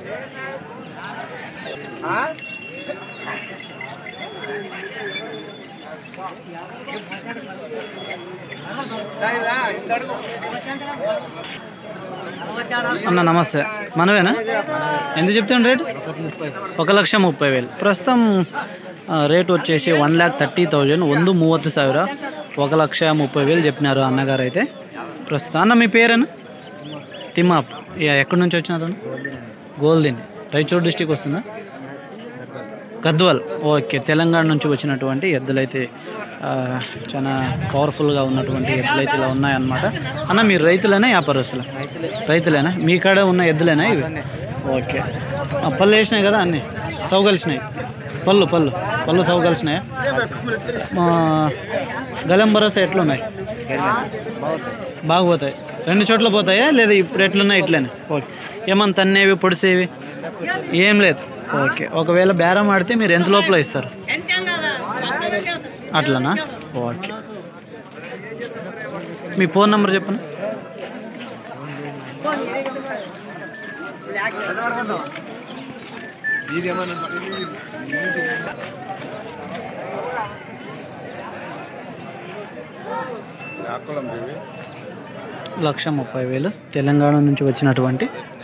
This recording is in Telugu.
అన్న నమస్తే మనవేనా ఎంత చెప్తాను రేట్ ఒక లక్ష ముప్పై వేలు ప్రస్తుతం ఆ, రేట్ వచ్చేసి వన్ ల్యాక్ థర్టీ థౌజండ్ ಒಂದು ಮೂವತ್ತು ಸಾವಿರ ఒక లక్ష ముప్పై వేలు చెప్పినారు అన్నగారు అయితే ప్రస్తుతం అన్న మీ పేరేనా తిమ్మాప్ ఇక ఎక్కడి నుంచి వచ్చినారు అన్న? గోల్దిన్ రైచూర్ డిస్టిక్ వస్తుందా గద్వాల్ ఓకే తెలంగాణ నుంచి వచ్చినటువంటి ఎద్దులైతే ఆ, చాలా పవర్ఫుల్గా ఉన్నటువంటి ఎద్దులైతే ఇలా ఉన్నాయన్నమాట అన్న మీరు రైతులేనా వ్యాపారస్తులు రైతులేనా మీ కాడ ఉన్న ఎద్దులేనా ఇవి ఓకే ఆ, పళ్ళు వేసినాయి కదా అన్నీ సౌ కలిసినాయి పళ్ళు పళ్ళు పళ్ళు సౌ కలిసినాయా మా గలం భరోసా ఎట్లున్నాయి బాగా పోతాయి రెండు చోట్ల పోతాయా లేదా ఇప్పుడు ఎట్లున్నాయి ఇట్లనే ఓకే ఏమన్నా తన్నేవి పొడిసేవి ఏం లేదు ఓకే ఒకవేళ బేరం ఆడితే మీరు ఎంత లోపల ఇస్తారు అట్లనా ఓకే మీ ఫోన్ నెంబర్ చెప్పండి లక్ష ముప్పై వేలు తెలంగాణ నుంచి వచ్చినటువంటి